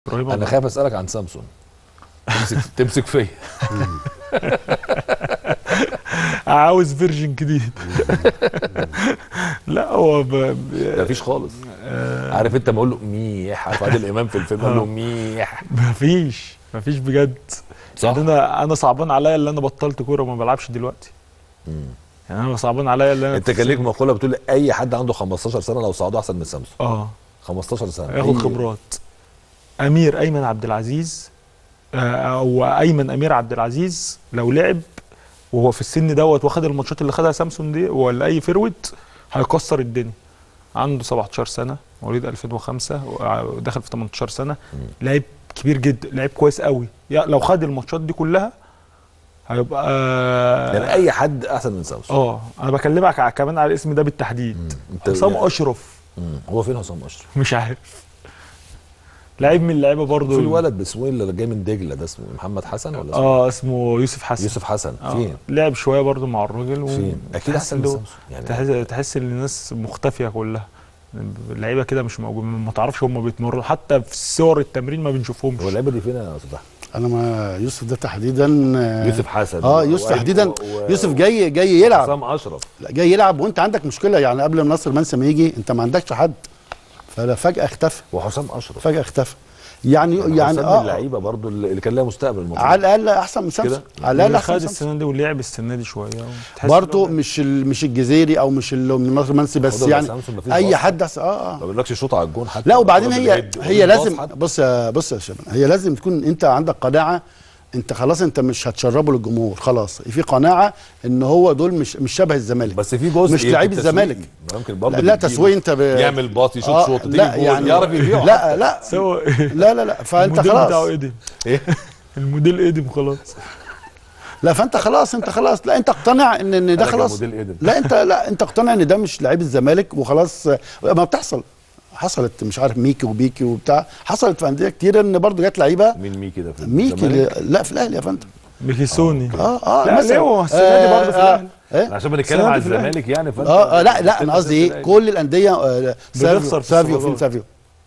ابراهيم انا خايف اسالك عن سامسون تمسك تمسك فيا عاوز فيرجن جديد لا هو ب... ب... مفيش خالص آه عارف انت ما اقول له ميح عارف عادل امام في الفيلم قال له ميح مفيش مفيش بجد صح يعني انا انا صعبان عليا اللي انا بطلت كوره وما بلعبش دلوقتي مم. يعني انا صعبان عليا اللي انا انت كان ليك مقوله بتقول اي حد عنده 15 سنه لو صعدوا احسن من سامسون اه 15 سنه ياخد أي- خبرات امير ايمن عبد العزيز آه، او ايمن امير عبد العزيز لو لعب وهو في السن دوت واخد الماتشات اللي خدها سامسون دي ولا اي فيرويد هيكسر الدنيا عنده 17 سنه مواليد 2005 ودخل في 18 سنه لعيب كبير جدا لعيب كويس قوي يا- لو خد الماتشات دي كلها هيبقى يعني اي حد احسن من سامسون اه انا بكلمك ع- كمان على الاسم ده بالتحديد انت حسام يعني- اشرف مم. هو فين حسام اشرف مش عارف لعيب من اللعيبه برضه في الولد باسمه ايه اللي جاي من دجله ده اسمه محمد حسن ولا اسمه اه اسمه يوسف حسن يوسف حسن آه. فين لعب شويه برضو مع الراجل و... فين اكيد تحس احسن من إنه- سامسون يعني تحس تحس ان الناس مختفيه كلها اللعيبه كده مش موجوده ما تعرفش هم بيتمرنوا حتى في صور التمرين ما بنشوفهمش هو اللعيبه دي فين يا استاذ احمد انا ما يوسف ده تحديدا آه، يوسف حسن اه يوسف وأي- تحديدا و- و- يوسف جاي جاي يلعب حسام اشرف لا، جاي يلعب وانت عندك مشكله يعني قبل ما ناصر منسي ما يجي انت ما عندكش حد فلا فجاه اختفى وحسام اشرف فجاه اختفى يعني يعني يعني حسام من اه اللعيبه برضو اللي كان لها مستقبل المفروض على الاقل احسن من سامسون كده؟ على الاقل اللي احسن خد من سامسون السنه دي ولعب السنه دي شويه وتحس برضه إنه- مش ال- مش الجزيري او مش اللي من ناصر منسي بس برضه يعني سامسون مفيش اي باص. حد أحسن- اه ما اه بيقولكش شوط على الجون حتى لا وبعدين الكرة هي بالهيد، هي وبالباص لازم حتى. بص يا بص يا شباب هي لازم تكون انت عندك قناعه انت خلاص انت مش هتشربه للجمهور خلاص في قناعه ان هو دول مش مش شبه الزمالك بس في جزء مش يمكن لعيب تسويق. الزمالك. ما يمكن برضه لا, لا بتجيبه. تسويق انت ب... يعمل باص يشوط آه، شوط لا تيجي يعني يعرف يبيعه لا لا سوى لا لا لا فانت الموديل بتاعه خلاص قدم ايه الموديل قدم خلاص لا فانت خلاص انت خلاص لا انت اقتنع ان ان ده أنا كان خلاص موديل قدم. لا انت لا انت اقتنع ان ده مش لعيب الزمالك وخلاص ما بتحصل حصلت مش عارف ميكي وبيكي وبتاع حصلت في انديه كتير ان برضو جت لعيبه مين ميكي ده في ميكي الزمالك؟ اللي- لا في الاهلي يا فندم ميكيسوني اه اه لا، ليه هو السنة دي برضه في الأهلي. ايه عشان بنتكلم السنة على دي في الأهلي. الزمالك يعني فانت اه اه لا لا انا قصدي ايه كل الانديه آه سافيو بنخسر في سافيو الصعوبات. فين سافيو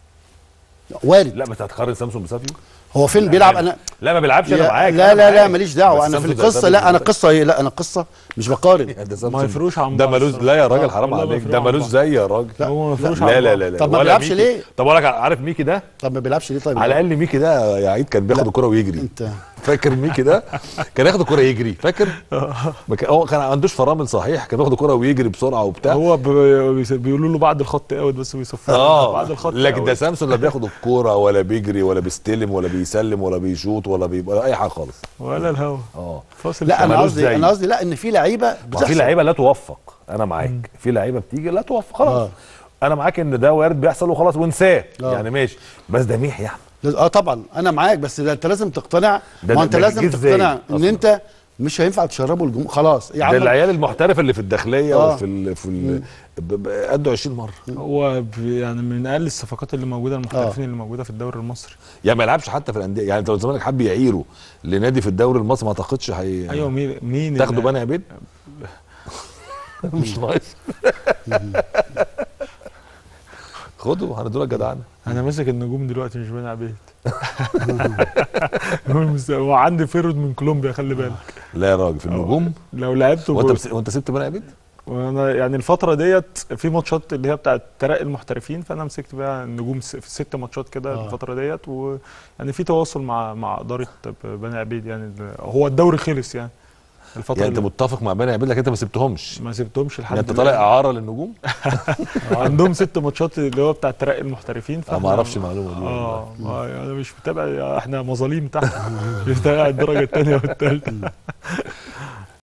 وارد لا بس هتقارن سامسون بسافيو هو فين بيلعب انا لا ما بيلعبش انا يا- معاك لا أنا لا لا معاك. ماليش دعوه بس انا في سامسون زي القصه سامسون لا انا دلوقتي. قصه ايه لا انا قصه مش بقارن يعني ده ما سامسون يفرقوش عن ده بعض ملوش الصراحة. لا يا راجل آه، حرام والله ما عليك ده يفرقوا عن ملوش بعض. زي يا راجل هو ما يفرقوش لا عن لا بعض. لا لا طب ما ولا بيلعبش ميكي. ليه؟ طب اقول لك عارف ميكي ده طب ما بيلعبش ليه طيب على الاقل ميكي ده يا عيد كان بياخد الكرة ويجري انت فاكر ميكي ده كان ياخد الكرة يجري فاكر ما كان- هو كان ما عندوش فرامل صحيح كان بياخد الكرة ويجري بسرعة وبتاع هو ب- بيقولوا له بعد الخط اوت بس بيصفر اه بعد الخط لكن ده out. سامسون لا بياخد الكوره ولا بيجري ولا بيستلم ولا بيسلم ولا بيشوط ولا بيبقى اي حاجه خالص ولا الهوا اه فاصل لا انا ملوش قصدي زي. انا قصدي لا ان في لعيبه ما في بتحصل. لعيبه لا توفق انا معاك في لعيبه بتيجي لا توفق خلاص آه. انا معاك ان ده وارد بيحصل وخلاص وانساه آه. يعني ماشي بس ده ميح يا احمد لاز- اه طبعا انا معاك بس ده انت لازم تقتنع ده- ما ده- انت ده لازم جه إزاي تقتنع ان أصلاً؟ انت مش هينفع تشربه الجمهور خلاص يا ده عم العيال المحترفه اللي في الداخليه آه. وفي ال في ال ب- ب- قدوا 20 مره هو ب- يعني من اقل الصفقات اللي موجوده المحترفين اللي موجوده في الدوري المصري يعني ما يلعبش حتى في الانديه يعني انت لو الزمالك حب يعيره لنادي في الدوري المصري ما اعتقدش هي ايوه مين مين تاخده اللي- بني عبيد مش ناقص خده هندولك جدعانه انا ماسك النجوم دلوقتي مش بني عبيد هو المست- هو عندي فيرود من كولومبيا خلي بالك لا يا راجل في النجوم لو لعبته وانت جول. بس... وانت سبت بني عبيد وانا يعني الفتره ديت في ماتشات اللي هي بتاعت ترقي المحترفين فانا مسكت بقى النجوم س- في ست ماتشات كده آه. الفتره ديت ويعني في تواصل مع مع اداره بني عبيد يعني ال- هو الدوري خلص يعني الفتره يعني انت اللي متفق مع بني عبيد لكن انت ما سبتهمش ما سبتهمش لحد يعني انت الآن. طالع اعاره للنجوم عندهم ست ماتشات اللي هو بتاع ترقي المحترفين انا ما فإحنا- اعرفش المعلومه دي اه ما- انا مش متابع احنا مظاليم تحت مش متابع الدرجه الثانيه والثالثه